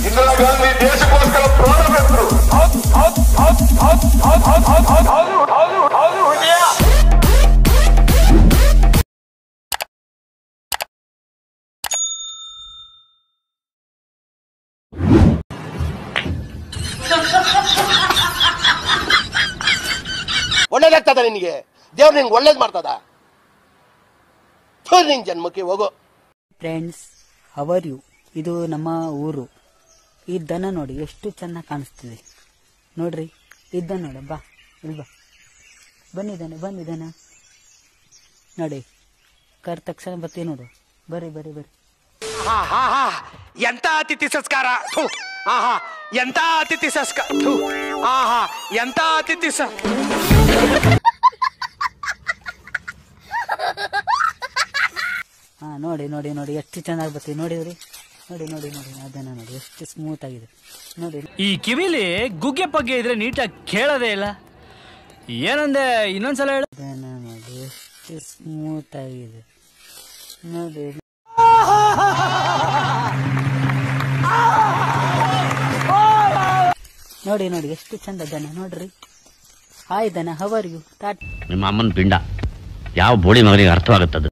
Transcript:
ಇಂದಿರಾ ಗಾಂಧಿ ದೇಶಕ್ಕೋಸ್ಕರ ಪ್ರಾಣ ಬೆಳೆದ್ರು ಒಳ್ಳೇದಾಗ್ತದ ನಿನಗೆ ದೇವ್ರು ನಿನ್ಗೆ ಒಳ್ಳೇದ್ ಮಾಡ್ತದ ಥು, ನಿನ್ ಜನ್ಮಕ್ಕೆ ಹೋಗೋ ಫ್ರೆಂಡ್ಸ್ ಹವರ್ ಯು ಇದು ನಮ್ಮ ಊರು ಈ ದನ ನೋಡಿ ಎಷ್ಟು ಚೆನ್ನಾಗಿ ಕಾಣಿಸ್ತಿದೆ ನೋಡ್ರಿ ಇದ್ದ ನೋಡ ಬಾ ಇಲ್ಲಿ ಬಾ ಬಂದಿದ್ದಾನೆ ಬಂದಿದ್ದಾನೆ ನೋಡಿ ಕರ್ ತಕ್ಷಣ ಬರ್ತೀವಿ ನೋಡು ಬರ್ರಿ ಬರ್ರಿ ಬರ್ರಿ ಎಂತ ಅತಿಥಿ ಸಂಸ್ಕಾರ ಥು. ಆಹಾ ಎಂತ ಅತಿಥಿ ಸಂಸ್ಕಾರ ಥು. ಆಹಾ ಎಂತ ಅತಿಥಿ ಸ ಹಾ ನೋಡಿ ನೋಡಿ ನೋಡಿ ಎಷ್ಟು ಚೆನ್ನಾಗಿ ಬರ್ತೀವಿ ನೋಡಿದ್ರಿ ನೋಡಿ ನೋಡಿ ನೋಡಿ ಅದನ್ನ ನೋಡಿ ಎಷ್ಟು ಸ್ಮೂತ್ ಆಗಿದೆ ನೋಡಿ ಈ ಕಿವಿಲಿ ಗುಗ್ಗೆ ಪಗ್ಗೆ ಇದ್ರೆ ನೀಟಾಗಿ ಕೇಳೋದೇ ಇಲ್ಲ ಏನಂದೆ ಇನ್ನೊಂದ್ಸಲ ಹೇಳು ಅದನ್ನ ನೋಡಿ ಎಷ್ಟು ಸ್ಮೂತ್ ಆಗಿದೆ ನೋಡಿ ನೋಡಿ ನೋಡಿ ಎಷ್ಟು ಚಂದ ದನ ನೋಡ್ರಿ ಹಾಯ್ ದನ ಹವರ್ ಯು ಟಾಟ್ ನಿಮ್ಮ ಅಮ್ಮನ ಪಿಂಡ ಯಾವ ಬೋಳಿ ಮಗನಿಗೆ ಅರ್ಥವಾಗುತ್ತದು